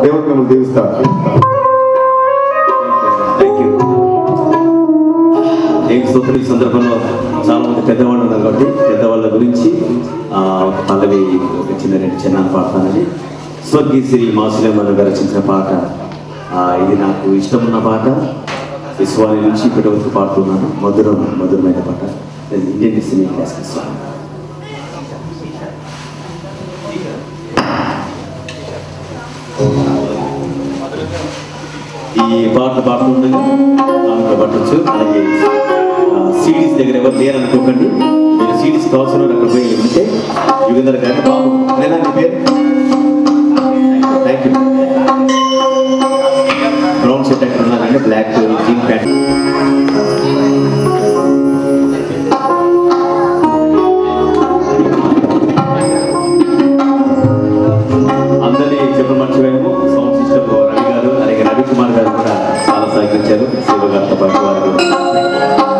దేవుడు మిమ్మల్ని దీవిస్తాడు థ్యాంక్ యూ నేను స్తోత్రం ఈ సందర్భంలో చాలా మంది పెద్దవాళ్ళు ఉన్నారు కాబట్టి పెద్దవాళ్ళ గురించి ఆ, ఒక పల్లవి ఒక చిన్న రెండు చిన్న పాడతానని స్వర్గీ శ్రీ మాసులేమన్న గారు రచించిన పాట ఆ, ఇది నాకు ఇష్టమున్న పాట విశ్వాని నుంచి ఇప్పటి వరకు పాడుతున్నాను మధురం మధురమైన పాట ఇది ఇండియన్ సినీ క్లాసికల్ సాంగ్ ఈ పాటలు పాడుతుండగా ఆమె పట్టచ్చు అలాగే సీడీస్ దగ్గర ఎవరు లేరనుకోకండి మీరు సీడీస్ కావాల్సిన వారు అక్కడ పోయి ఉంటే యుగంధర్ గారి బాబు లేదా నీ పేరు థ్యాంక్ యూ బ్రౌన్ షర్ట్ ఎక్కడ ఉన్నారంటే బ్లాక్ జీన్ ప్యాంట్ అందరినీ చెప్పడం మర్చిపోయాము సౌండ్ సిస్టమ్ రవి గారు అలాగే రవి కుమార్ గారు కూడా చాలా సహకరించారు శివ గారితో పాటు వారు కూడా.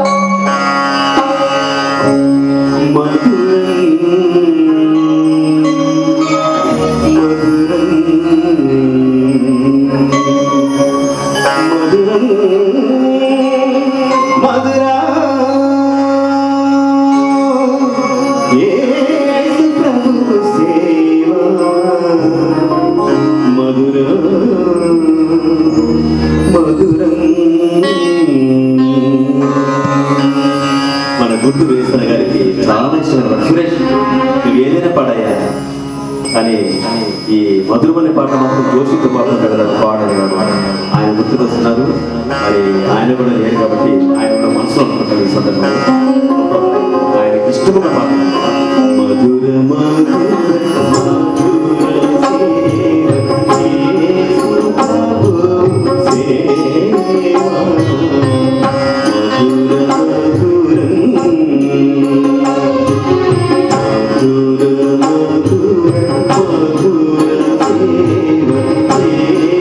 మధురా యేసు ప్రభు సేవ మధురం మధురం మన గుర్తు వేసిన గారికి చాలా ఇష్టమైన పాట. సురేష్ నువ్వు ఏదైనా పాడాయా కానీ ఈ మధురమనే పాట మాత్రం జోషితో పాడుతుంటాడు కదా పాడేవాడు ఆయన గుర్తుకు వస్తున్నారు మరి ఆయన కూడా లేరు కాబట్టి ఆయన కూడా మనసులో అనుకుంటారు ఈ సందర్భంలో ఆయనకి ఇష్టమైన పాట మధుర మధుర మధుర సేవ యేసు ప్రభు సేవ మధుర మధురం మధుర మధుర మధుర సేవ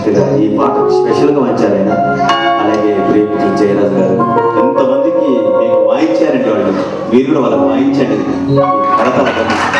చక్కగా ఈ పాట స్పెషల్గా వంచారు ఆయన అలాగే ప్రేమికులు జయరాజు గారు ఎంతమందికి మీకు వాయించారండి వాళ్ళు మీరు కూడా వాళ్ళకి వాయించండి ఈ కడతారు